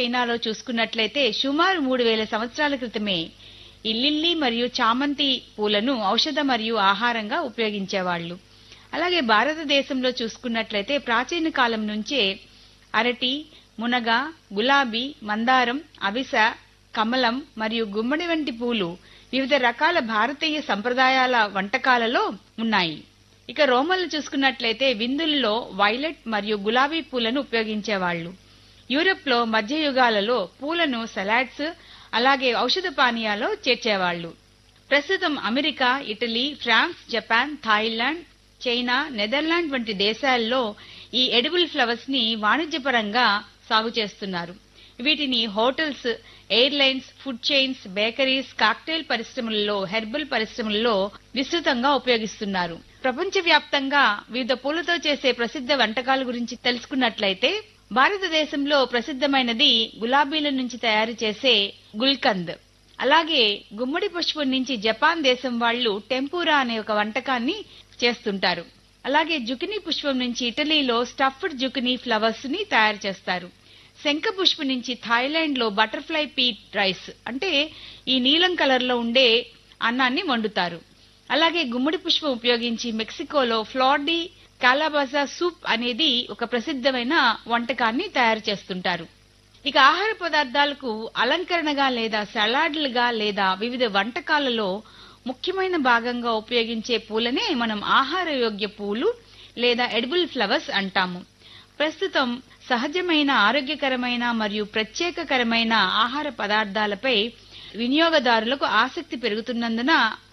చైనాలో చూసుకున్నట్లయితే సుమారు మూడు వేల సంవత్సరాల క్రితమే ఈ లిల్లీ మరియు చామంతి పూలను ఔషధ మరియు ఆహారంగా ఉపయోగించేవాళ్ళు అలాగే భారతదేశంలో చూసుకున్నట్లయితే ప్రాచీన కాలం నుంచే అరటి మునగ గులాబీ మందారం అవిస కమలం మరియు గుమ్మడి వంటి పూలు వివిధ రకాల భారతీయ సంప్రదాయాల వంటకాలలో ఉన్నాయి ఇక రోమన్లు చూసుకున్నట్లయితే విందుల్లో వైలెట్ మరియు గులాబీ పూలను ఉపయోగించేవాళ్ళు యూరప్ లో మధ్యయుగాలలో పూలను సలాడ్స్ అలాగే ఔషధ పానీయాలో చేర్చేవాళ్ళు ప్రస్తుతం America Italy France Japan Thailand China Netherland వంటి దేశాల్లో ఈ ఎడిబుల్ ఫ్లవర్స్ ని వాణిజ్యపరంగా సాగు చేస్తున్నారు వీటిని hotels airlines food chains bakeries cocktail పరిశ్రమలలో హెర్బల్ పరిశ్రమలలో విస్తృతంగా ఉపయోగిస్తున్నారు ప్రపంచవ్యాప్తంగా వివిధ పూలతో చేసే ప్రసిద్ధ వంటకాల గురించి తెలుసుకున్నట్లయితే భారతదేశంలో ప్రసిద్ధమైనది గులాబీల నుంచి తయారు చేసే గుల్కంద్ అలాగే గుమ్మడి పుష్పం నుంచి జపాన్ దేశం వాళ్ళు టెంపూరా అనే ఒక వంటకాన్ని చేస్తుంటారు అలాగే జుకినీ పుష్పం నుంచి ఇటలీలో స్టఫ్డ్ జుకినీ ఫ్లవర్స్ ని తయారు చేస్తారు శంఖ పుష్పం నుంచి థాయిలాండ్ లో బటర్ఫ్లై పీట్ రైస్ అంటే ఈ నీలం కలర్ లో ఉండే అన్నాన్ని వండుతారు అలాగే గుమ్మడి పుష్పం ఉపయోగించి మెక్సికోలో ఫ్లాడీ కాలాబాజా సూప్ అనేది ఒక ప్రసిద్ధమైన వంటకాన్ని తయారు చేస్తుంటారు ఇక ఆహార పదార్థాలకు అలంకరణగా లేదా సలాడ్లుగా లేదా వివిధ వంటకాలలో ముఖ్యమైన భాగంగా ఉపయోగించే పూలనే మనం ఆహార యోగ్య పూలు లేదా ఎడిబుల్ ఫ్లవర్స్ అంటాము ప్రస్తుతం సహజమైన ఆరోగ్యకరమైన మరియు ప్రత్యేకకరమైన ఆహార పదార్థాలపై వినియోగదారులకు ఆసక్తి పెరుగుతున్నందున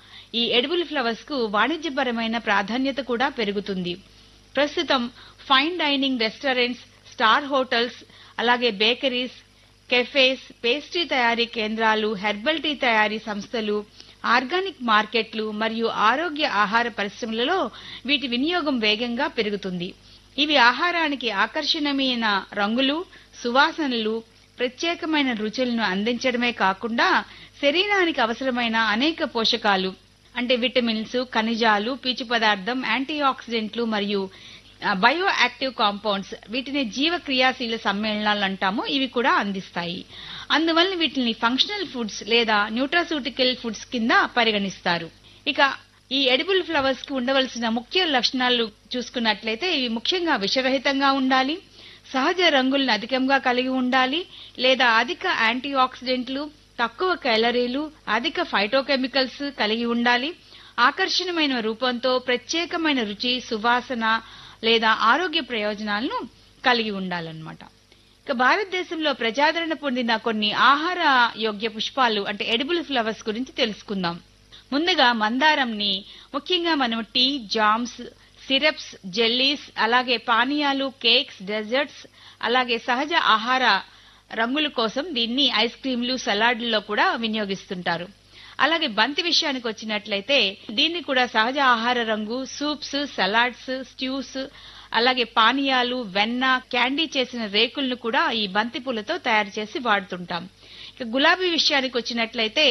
ఈ ఎడిబుల్ ఫ్లవర్స్ కు వాణిజ్యపరమైన ప్రాధాన్యత కూడా పెరుగుతుంది ప్రస్తుతం fine dining restaurants star hotels అలాగే బేకరీస్ కెఫేస్ పేస్ట్రీ తయారీ కేంద్రాలు హెర్బల్ టీ తయారీ సంస్థలు ఆర్గానిక్ మార్కెట్లు మరియు ఆరోగ్య ఆహార పరిశ్రమలలో వీటి వినియోగం వేగంగా పెరుగుతుంది ఇవి ఆహారానికి ఆకర్షణీయమైన రంగులు సువాసనలు ప్రత్యేకమైన రుచులను అందించడమే కాకుండా శరీరానికి అవసరమైన అనేక పోషకాలు అంటే విటమిన్స్ ఖనిజాలు పీచు పదార్థం యాంటీ ఆక్సిడెంట్లు మరియు బయో యాక్టివ్ కాంపౌండ్స్ వీటిని జీవ క్రియాశీల సమ్మేళనాలు అంటాము ఇవి కూడా అందిస్తాయి అందువల్ల వీటిని ఫంక్షనల్ ఫుడ్స్ లేదా న్యూట్రాసూటికల్ ఫుడ్స్ కింద పరిగణిస్తారు ఇక ఈ ఎడిబుల్ ఫ్లవర్స్ కి ఉండవలసిన ముఖ్య లక్షణాలు చూసుకున్నట్లయితే ఇవి ముఖ్యంగా విషరహితంగా ఉండాలి సహజ రంగులను అధికంగా కలిగి ఉండాలి లేదా అధిక యాంటీ ఆక్సిడెంట్లు తక్కువ క్యాలరీలు అధిక ఫైటోకెమికల్స్ కలిగి ఉండాలి ఆకర్షణమైన రూపంతో ప్రత్యేకమైన రుచి సువాసన లేదా ఆరోగ్య ప్రయోజనాలను కలిగి ఉండాలన్నమాట ఇక భారతదేశంలో ప్రజాదరణ పొందిన కొన్ని ఆహార యోగ్య పుష్పాలు అంటే ఎడిబుల్ ఫ్లవర్స్ గురించి తెలుసుకుందాం ముందుగా మందారంని ముఖ్యంగా మనం టీ జామ్స్ సిరప్స్ జెల్లీస్ అలాగే పానీయాలు కేక్స్ డెజర్ట్స్ అలాగే సహజ ఆహార రంగుల కోసం దీన్ని ఐస్ క్రీంలు సలాడ్లలో కూడా వినియోగిస్తుంటారు అలాగే బంతి విషయానికి వచ్చినట్లయితే దీన్ని కూడా సహజ ఆహార రంగు సూప్స్ సలాడ్స్ స్ట్యూస్ అలాగే పానీయాలు వెన్న క్యాండీ చేసిన రేకులను కూడా ఈ బంతి పూలతో తయారు చేసి వాడుతుంటాం ఇక గులాబీ విషయానికి వచ్చినట్లయితే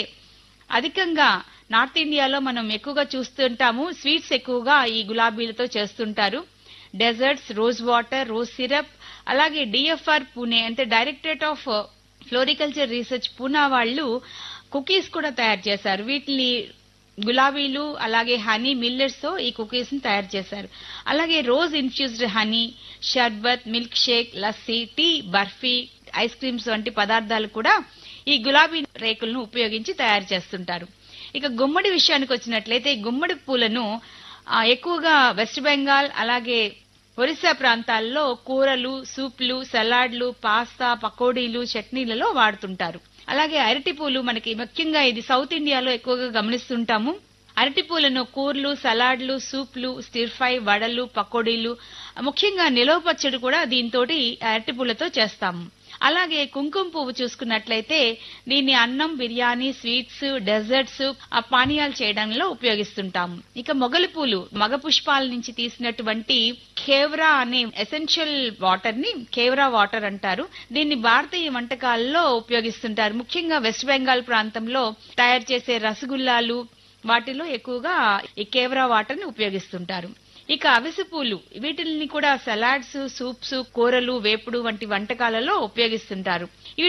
అధికంగా నార్త్ ఇండియాలో మనం ఎక్కువగా చూస్తుంటాము స్వీట్స్ ఎక్కువగా ఈ గులాబీలతో చేస్తుంటారు desserts rose water rose syrup అలాగే డిఎఫ్ఆర్ పూణే అంటే directorate of floriculture research Poona వాళ్ళు కుకీస్ కూడా తయారు చేశారు వీటిని గులాబీలు అలాగే హనీ మిల్లెట్స్ తో ఈ కుకీస్ ని తయారు చేశారు అలాగే rose infused honey sharbat milk shake lassi tea barfi ice creams వంటి పదార్థాలు కూడా ఈ గులాబీ రేకులను ఉపయోగించి తయారు చేస్తుంటారు ఇక గుమ్మడి విషయానికి వచ్చినట్లయితే ఈ గుమ్మడి పూలను ఎక్కువగా వెస్ట్ బెంగాల్ అలాగే ఒరిస్సా ప్రాంతాల్లో కూరలు సూప్లు సలాడ్లు పాస్తా పకోడీలు చట్నీలలో వాడుతుంటారు అలాగే అరటి పూలు మనకి ముఖ్యంగా ఇది సౌత్ ఇండియాలో ఎక్కువగా గమనిస్తుంటాము అరటి పూలను కూర్లు సలాడ్లు సూప్లు స్టిర్ ఫ్రై వడలు పకోడీలు ముఖ్యంగా నిలవ పచ్చడి కూడా దీంతో అరటి పూలతో చేస్తాము అలాగే కుంకుమ పువ్వు చూసుకున్నట్లయితే దీన్ని అన్నం బిర్యానీ స్వీట్స్ డెజర్ట్స్ ఆ పానీయాలు చేయడంలో ఉపయోగిస్తుంటాము ఇక మొగలి పూలు మగ పుష్పాల నుంచి తీసినటువంటి ఖేవ్రా అనే ఎసెన్షియల్ వాటర్ ని ఖేవ్రా వాటర్ అంటారు దీన్ని భారతీయ వంటకాల్లో ఉపయోగిస్తుంటారు ముఖ్యంగా వెస్ట్ బెంగాల్ ప్రాంతంలో తయారు చేసే రసగుల్లాలు వాటిలో ఎక్కువగా ఈ కేవరా వాటర్ ని ఉపయోగిస్తుంటారు ఇక అవిసె పూలు వీటిని కూడా సలాడ్స్ సూప్స్ కూరలు వేపుడు వంటి వంటకాలలో ఉపయోగిస్తుంటారు ఇవి